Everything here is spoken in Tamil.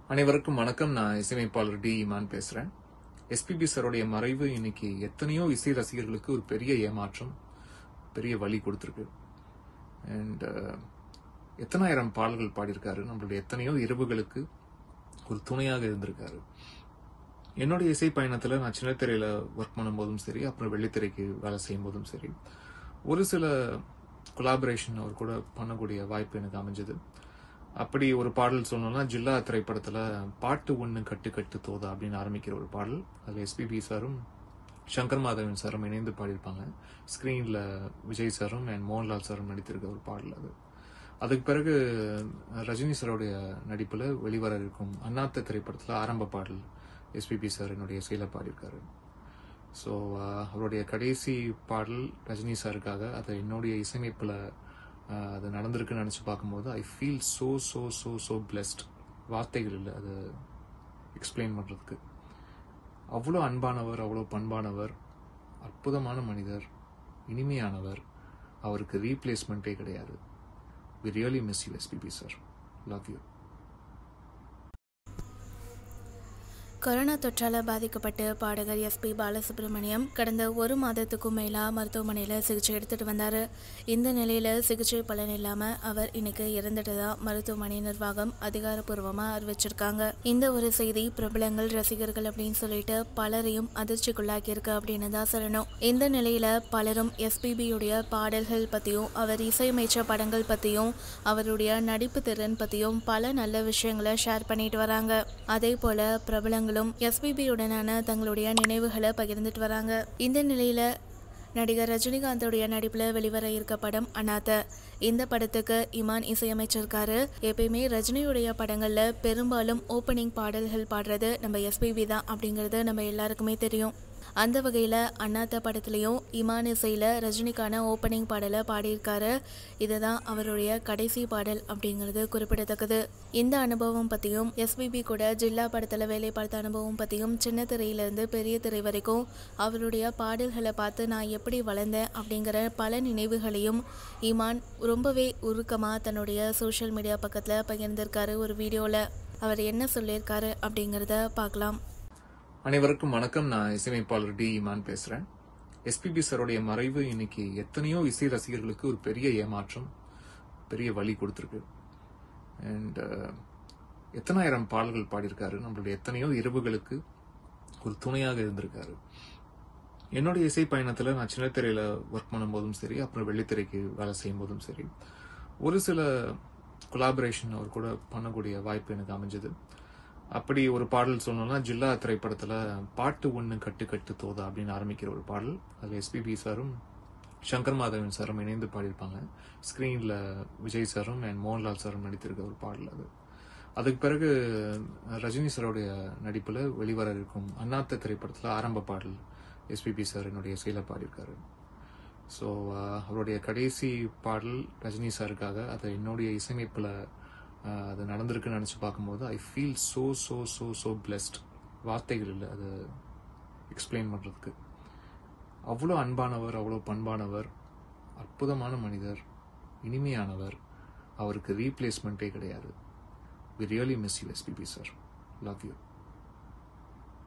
அனைவருக்கும் வணக்கம் நான் இசையமைப்பாளர் டி இமான் பேசுறேன் எஸ்பிபி சாரோடைய மறைவு இன்னைக்கு எத்தனையோ இசை ரசிகர்களுக்கு ஒரு பெரிய ஏமாற்றம் பெரிய வழி கொடுத்துருக்கு அண்ட் எத்தனாயிரம் பாடல்கள் பாடியிருக்காரு நம்மளுடைய எத்தனையோ இரவுகளுக்கு ஒரு துணையாக இருந்திருக்காரு என்னுடைய இசை பயணத்துல நான் சின்ன திரையில ஒர்க் பண்ணும்போதும் சரி அப்புறம் வெள்ளித்திரைக்கு வேலை செய்யும் போதும் சரி ஒரு சில கொலாபரேஷன் அவர் கூட பண்ணக்கூடிய வாய்ப்பு எனக்கு அமைஞ்சது அப்படி ஒரு பாடல் சொல்லணும்னா ஜில்லா திரைப்படத்துல பாட்டு ஒண்ணு கட்டு கட்டு தோதா அப்படின்னு ஆரம்பிக்கிற ஒரு பாடல் அதுல எஸ்பிபி சாரும் சங்கர் மாதவன் சாரும் இணைந்து பாடியிருப்பாங்க ஸ்கிரீன்ல விஜய் சாரும் அண்ட் மோகன்லால் சாரும் நடித்திருக்க ஒரு பாடல் அது அதுக்கு பிறகு ரஜினி சாரோடைய நடிப்புல வெளிவர இருக்கும் அண்ணாத்த திரைப்படத்துல ஆரம்ப பாடல் எஸ்பிபி சார் என்னுடைய இசையில பாடியிருக்காரு ஸோ அவருடைய கடைசி பாடல் ரஜினி சாருக்காக அதை என்னுடைய இசையமைப்புல ஆஹ், அது நடந்திருக்குன்னு நினச்சி பார்க்கும்போது I feel so so so so blessed வார்த்தைகள் இல்லை அதை எக்ஸ்பிளைன் பண்ணுறதுக்கு அவ்வளோ அன்பானவர் அவ்வளோ பண்பானவர் அற்புதமான மனிதர் இனிமையானவர் அவருக்கு ரீப்ளேஸ்மெண்ட்டே கிடையாது we really miss you SPB sir love you corona தொற்றால பாதிக்கப்பட்டு பாடகர் எஸ்பி பாலசுப்ரமணியம் கடந்த ஒரு மாதத்துக்கும் மேலா மருத்துவமனையில் சிகிச்சை எடுத்துட்டு வந்தாரு இந்த நிலையில சிகிச்சை பலன் இல்லாம அவர் இன்னைக்கு இறந்துட்டதா மருத்துவமனை நிர்வாகம் அதிகாரப்பூர்வமா அறிவிச்சிருக்காங்க இந்த ஒரு செய்தி பிரபலங்கள் ரசிகர்கள் அப்படின்னு சொல்லிட்டு பலரையும் அதிர்ச்சிக்குள்ளாக்கி இருக்கு அப்படின்னு தான் சொல்லணும் இந்த நிலையில பலரும் எஸ்பிபியுடைய பாடல்கள் பத்தியும் அவர் இசையமைச்ச படங்கள் பத்தியும் அவருடைய நடிப்பு திறன் பத்தியும் பல நல்ல விஷயங்களை ஷேர் பண்ணிட்டு வராங்க அதே போல பிரபலங்களும் எஸ்பிபியுடனான தங்களுடைய நினைவுகளை பகிர்ந்துட்டு வராங்க இந்த நிலையில நடிகர் ரஜினிகாந்தோடைய நடிப்புல வெளிவர இருக்க படம் அனாத இந்த படத்துக்கு இமான் இசையமைச்சிருக்காரு எப்பயுமே ரஜினியுடைய படங்கள்ல பெரும்பாலும் ஓப்பனிங் பாடல்கள் பாடுறது நம்ம எஸ்பிபி தான் அப்படிங்கிறது நம்ம எல்லாருக்குமே தெரியும் அந்த வகையில் அண்ணாத்த படத்துலையும் இமான் இசையில் ரஜினிக்கான ஓப்பனிங் பாடலை பாடியிருக்காரு இதுதான் அவருடைய கடைசி பாடல் அப்படிங்கிறது குறிப்பிடத்தக்கது இந்த அனுபவம் பற்றியும் எஸ்பிபி கூட ஜில்லா படத்தில் வேலை பார்த்த அனுபவம் பற்றியும் சின்ன திரையிலேருந்து பெரிய திரை வரைக்கும் அவருடைய பாடல்களை பார்த்து நான் எப்படி வளர்ந்தேன் அப்படிங்கிற பல நினைவுகளையும் இமான் ரொம்பவே உருக்கமாக தன்னுடைய சோஷியல் மீடியா பக்கத்தில் பகிர்ந்திருக்காரு ஒரு வீடியோவில் அவர் என்ன சொல்லியிருக்காரு அப்படிங்கிறத பார்க்கலாம் அனைவருக்கும் வணக்கம் நான் இசையமைப்பாளர் டி இமான் பேசுறேன் எஸ்பிபி சாரோடைய மறைவு இன்னைக்கு எத்தனையோ இசை ரசிகர்களுக்கு ஒரு பெரிய ஏமாற்றம் பெரிய வழி கொடுத்துருக்கு அண்ட் எத்தனாயிரம் பாடல்கள் பாடியிருக்காரு நம்மளுடைய எத்தனையோ இரவுகளுக்கு ஒரு துணையாக இருந்திருக்காரு என்னுடைய இசை பயணத்துல நான் சின்ன திரையில ஒர்க் பண்ணும்போதும் சரி அப்புறம் வெள்ளித்திரைக்கு வேலை செய்யும் போதும் சரி ஒரு சில கொலாபரேஷன் அவர் கூட பண்ணக்கூடிய வாய்ப்பு எனக்கு அமைஞ்சது அப்படி ஒரு பாடல் சொல்லணும்னா ஜில்லா திரைப்படத்துல பாட்டு ஒண்ணு கட்டு கட்டு தோதா அப்படின்னு ஆரம்பிக்கிற ஒரு பாடல் அதுல எஸ்பிபி சாரும் சங்கர் மாதவன் சாரும் இணைந்து பாடியிருப்பாங்க ஸ்கிரீன்ல விஜய் சாரும் அண்ட் மோகன்லால் சாரும் நடித்திருக்க ஒரு பாடல் அது அதுக்கு பிறகு ரஜினி சாரோடைய நடிப்புல வெளிவர இருக்கும் அண்ணாத்த திரைப்படத்துல ஆரம்ப பாடல் எஸ்பிபி சார் என்னுடைய இசையில பாடியிருக்காரு ஸோ அவருடைய கடைசி பாடல் ரஜினி சாருக்காக அதை என்னுடைய இசையமைப்புல ஆஹ், அது நடந்திருக்குன்னு நினச்சி பார்க்கும்போது I feel so so so so blessed வார்த்தைகள் இல்லை அதை எக்ஸ்பிளைன் பண்ணுறதுக்கு அவ்வளோ அன்பானவர் அவ்வளோ பண்பானவர் அற்புதமான மனிதர் இனிமையானவர் அவருக்கு ரீப்ளேஸ்மெண்ட்டே கிடையாது we really miss you SPB sir love you